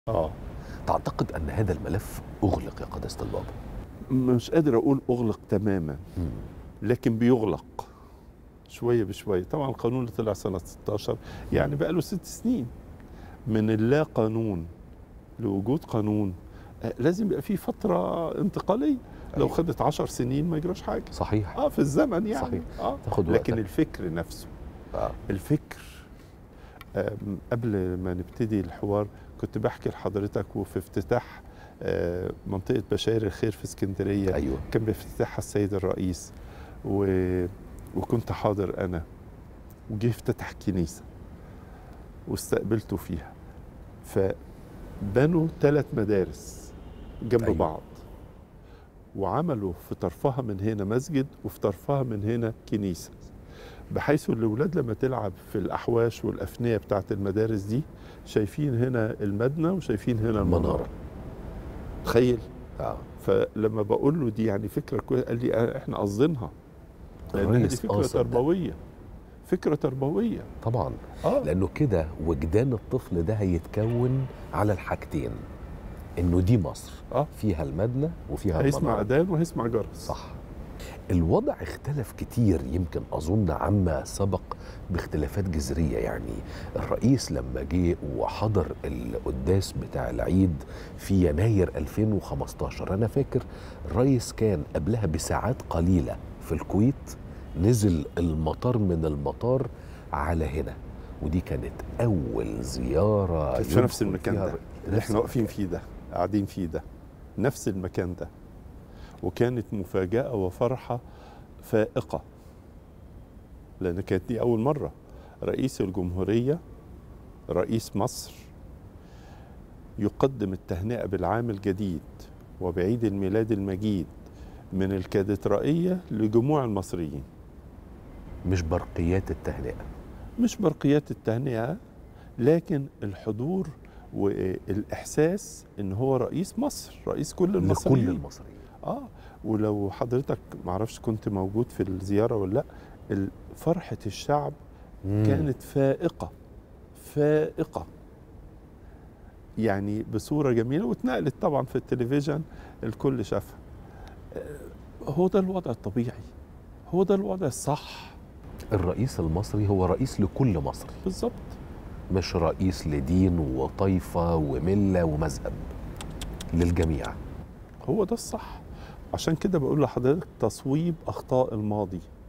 اه تعتقد ان هذا الملف اغلق يا قداسه البابا مش قادر اقول اغلق تماما مم. لكن بيغلق شويه بشويه طبعا القانون اللي طلع سنه 16 يعني بقى له ست سنين من اللا قانون لوجود قانون آه، لازم يبقى في فتره انتقاليه لو أيوة. خدت عشر سنين ما يجراش حاجه صحيح اه في الزمن يعني صحيح. اه تاخد لكن وقتك. الفكر نفسه آه. الفكر آم، قبل ما نبتدي الحوار كنت بحكي لحضرتك وفي افتتاح آه، منطقه بشاير الخير في اسكندريه ايوه كان بافتتاحها السيد الرئيس و... وكنت حاضر انا وجه افتتح كنيسه واستقبلته فيها فبنوا ثلاث مدارس جنب أيوة. أيوة. بعض وعملوا في طرفها من هنا مسجد وفي طرفها من هنا كنيسه بحيث الاولاد لما تلعب في الاحواش والافنيه بتاعت المدارس دي شايفين هنا المبنى وشايفين هنا المناره مناره تخيل اه فلما بقول له دي يعني فكره كويسه قال لي آه، احنا قصدينها لانها دي الرئيس فكره قاصد ده. تربويه فكره تربويه طبعا اه لانه كده وجدان الطفل ده هيتكون على الحاجتين انه دي مصر اه فيها المبنى وفيها هيسمع المناره اذان وهيسمع جرس صح الوضع اختلف كتير يمكن اظن عما سبق باختلافات جذريه يعني الرئيس لما جه وحضر القداس بتاع العيد في يناير 2015 انا فاكر الرئيس كان قبلها بساعات قليله في الكويت نزل المطار من المطار على هنا ودي كانت اول زياره كانت في نفس يدخل المكان فيها ده الر- اللي نفس احنا واقفين المكان. فيه ده قاعدين فيه ده نفس المكان ده وكانت مفاجاه وفرحه فائقه لان كانت دي اول مره رئيس الجمهوريه رئيس مصر يقدم التهنئه بالعام الجديد وبعيد الميلاد المجيد من الكاتدرائيه لجموع المصريين مش برقيات التهنئه مش برقيات التهنئه لكن الحضور والاحساس ان هو رئيس مصر رئيس كل المصريين لكل المصريين اه ولو حضرتك معرفش كنت موجود في الزياره ولا لا ال- فرحه الشعب مم. كانت فائقه فائقه يعني بصوره جميله واتنقلت طبعا في التلفزيون الكل شافها آه، هو ده الوضع الطبيعي هو ده الوضع الصح الرئيس المصري هو رئيس لكل مصري بالظبط مش رئيس لدين وطائفة وملة ومذهب للجميع هو ده الصح عشان كده بقول لحضرتك تصويب اخطاء الماضي